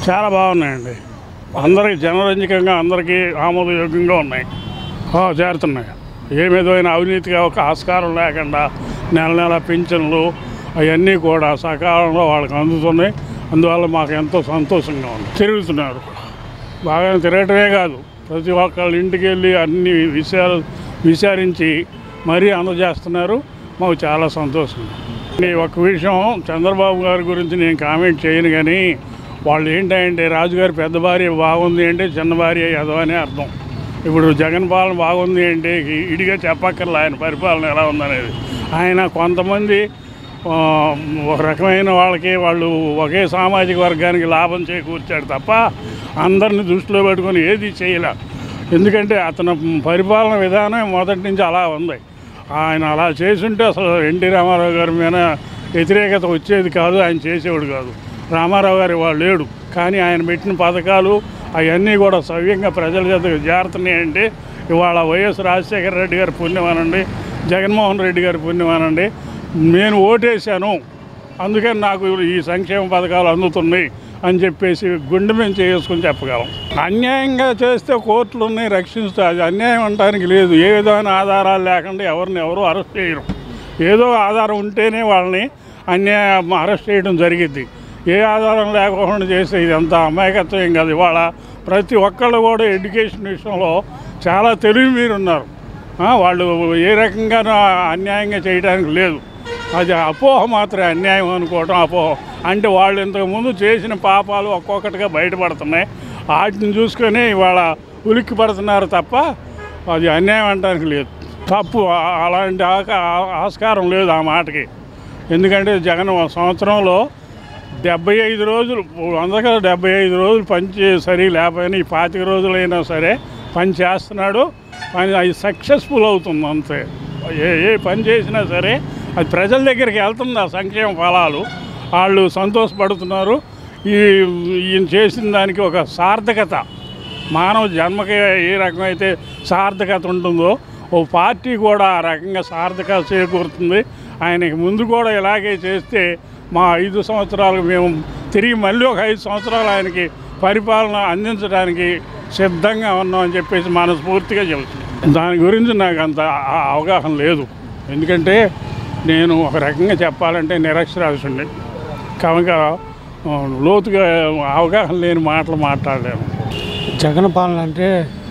చాలా బాగున్నాయండి అందరికి జనరంజకంగా అందరికీ ఆమోదయోగ్యంగా ఉన్నాయి ఆ, చేరుతున్నాయి ఏ విధమైన అవినీతిగా ఒక ఆస్కారం లేకుండా నెల నెల పింఛన్లు అవన్నీ కూడా సకాలంలో వాళ్ళకి అందుతున్నాయి అందువల్ల మాకు ఎంతో సంతోషంగా ఉంది తిరుగుతున్నారు బాగా తిరగటమే కాదు ప్రతి ఒక్కళ్ళ ఇంటికి వెళ్ళి అన్ని విషయాలు విచారించి మరీ అందజేస్తున్నారు మాకు చాలా సంతోషం ఈ ఒక్క విషయం చంద్రబాబు గారి గురించి నేను కామెంట్ చేయను కానీ వాళ్ళు ఏంటంటే రాజుగారి పెద్ద భార్య బాగుంది అంటే చిన్న భార్య ఎదవని అర్థం ఇప్పుడు జగన్ పాలన బాగుంది అంటే ఇ- ఇడిగా చెప్పక్కర్లే ఆయన పరిపాలన ఎలా ఉందనేది ఆయన కొంతమంది ఆ, ఒక రకమైన వాళ్ళకి వాళ్ళు ఒకే సామాజిక వర్గానికి లాభం చేకూర్చాడు తప్ప అందరిని దృష్టిలో పెట్టుకొని ఏది చేయలే ఎందుకంటే అతను పరిపాలన విధానం మొదటి నుంచి అలా ఉంది ఆయన అలా చేసుంటే అసలు ఎన్టీ రామారావు గారి మీద వ్యతిరేకత వచ్చేది కాదు ఆయన చేసేవాడు కాదు రామారావు గారి వాళ్ళు లేడు కానీ ఆయన పెట్టిన పథకాలు అవన్నీ కూడా సవ్యంగా ప్రజల చేతకు చేరుతున్నాయంటే ఇవాళ వైఎస్ రాజశేఖర రెడ్డి గారి పుణ్యం అనండి జగన్మోహన్ రెడ్డి గారి పుణ్యం అనండి నేను ఓటేశాను అందుకని నాకు ఈ సంక్షేమ పథకాలు అందుతున్నాయి అని చెప్పేసి గుండె మీద చేసుకుని చెప్పగలం అన్యాయంగా చేస్తే కోర్టులు ఉన్నాయి రక్షిస్తే అది అన్యాయం అనడానికి లేదు ఏ విధమైన ఆధారాలు లేకుండా ఎవరిని ఎవరు అరెస్ట్ చేయరు ఏదో ఆధారం ఉంటేనే వాళ్ళని అన్యాయం అరెస్ట్ చేయడం జరిగిద్ది ఏ ఆధారం లేకుండా చేస్తే ఇదంతా అమాయకత్వం ఏం కాదు ఇవాళ ప్రతి ఒక్కళ్ళు కూడా ఎడ్యుకేషన్ విషయంలో చాలా తెలివి మీరు ఉన్నారు ఆ, వాళ్ళు ఏ రకంగానూ అన్యాయంగా చేయడానికి లేదు అది అపోహ మాత్రమే అన్యాయం అనుకోవటం అపోహ అంటే వాళ్ళు ఇంతకుముందు చేసిన పాపాలు ఒక్కొక్కటిగా బయటపడుతున్నాయి వాటిని చూసుకొని ఇవాళ ఉలిక్కి పడుతున్నారు తప్ప అది అన్యాయం అనడానికి లేదు తప్పు ఆ- అలాంటి ఆక- ఆస్కారం లేదు ఆ మాటకి ఎందుకంటే జగన్ ఒక సంవత్సరంలో డెబ్బై ఐదు రోజులు వందక డెబ్బై ఐదు రోజులు పని చే- సరి లేకపోయినా ఈ పాతిక రోజులైనా సరే పని చేస్తున్నాడు పని అది సక్సెస్ఫుల్ అవుతుంది అంతే ఏ ఏ పని చేసినా సరే అది ప్రజల దగ్గరికి వెళ్తుంది ఆ సంక్షేమ ఫలాలు వాళ్ళు సంతోషపడుతున్నారు ఈ ఈయన చేసిన దానికి ఒక సార్థకత మానవ జన్మకి ఏ రకమైతే సార్థకత ఉంటుందో ఓ పార్టీ కూడా ఆ రకంగా సార్థకత చేకూరుతుంది ఆయనకి ముందు కూడా ఇలాగే చేస్తే మా ఐదు సంవత్సరాలు మేము తిరిగి మళ్ళీ ఒక ఐదు సంవత్సరాలు ఆయనకి పరిపాలన అందించడానికి సిద్ధంగా ఉన్నామని చెప్పేసి మనస్ఫూర్తిగా చెబుతున్నాం దాని గురించి నాకు అంత ఆ- అవగాహన లేదు ఎందుకంటే నేను ఒక రకంగా చెప్పాలంటే నిరక్షరాస్యుడిని కనుక ఆ, లోతుగా అవగాహన లేని మాటలు మాట్లాడలేము జగన్ పాలన అంటే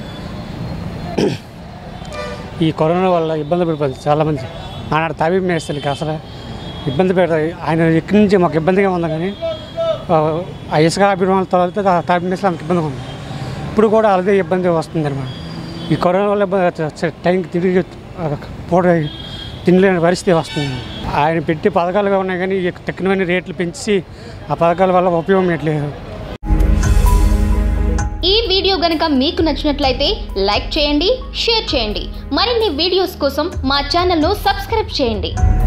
ఈ కరోనా వల్ల ఇబ్బంది పడిపోతుంది చాలామంది ఆనాడు తాబీ మేస్తలకి అసలు ఇబ్బంది పెడతాయి ఆయన ఇక్కడి నుంచి మాకు ఇబ్బందిగా ఉంది కానీ ఆ, ఆ ఇసుక అభిమానుల తర్వాత ఆ తాబీ మేస్తలు అంత ఇబ్బందిగా ఉంది ఇప్పుడు కూడా అదే ఇబ్బంది వస్తుంది అనమాట ఈ కరోనా వల్ల ఇబ్బంది చ- చ- టైంకి తిరిగి ఆ, పూట తినలేని పరిస్థితి వస్తుంది ఆయన పెట్టి పథకాలుగా ఉన్నాయి కానీ ఈ తక్కువైన రేట్లు పెంచి ఆ పథకాల వల్ల ఉపయోగం ఎట్లేదు ఈ వీడియో గనుక మీకు నచ్చినట్లయితే లైక్ చేయండి షేర్ చేయండి మరిన్ని వీడియోస్ కోసం మా ఛానల్ను సబ్స్క్రైబ్ చేయండి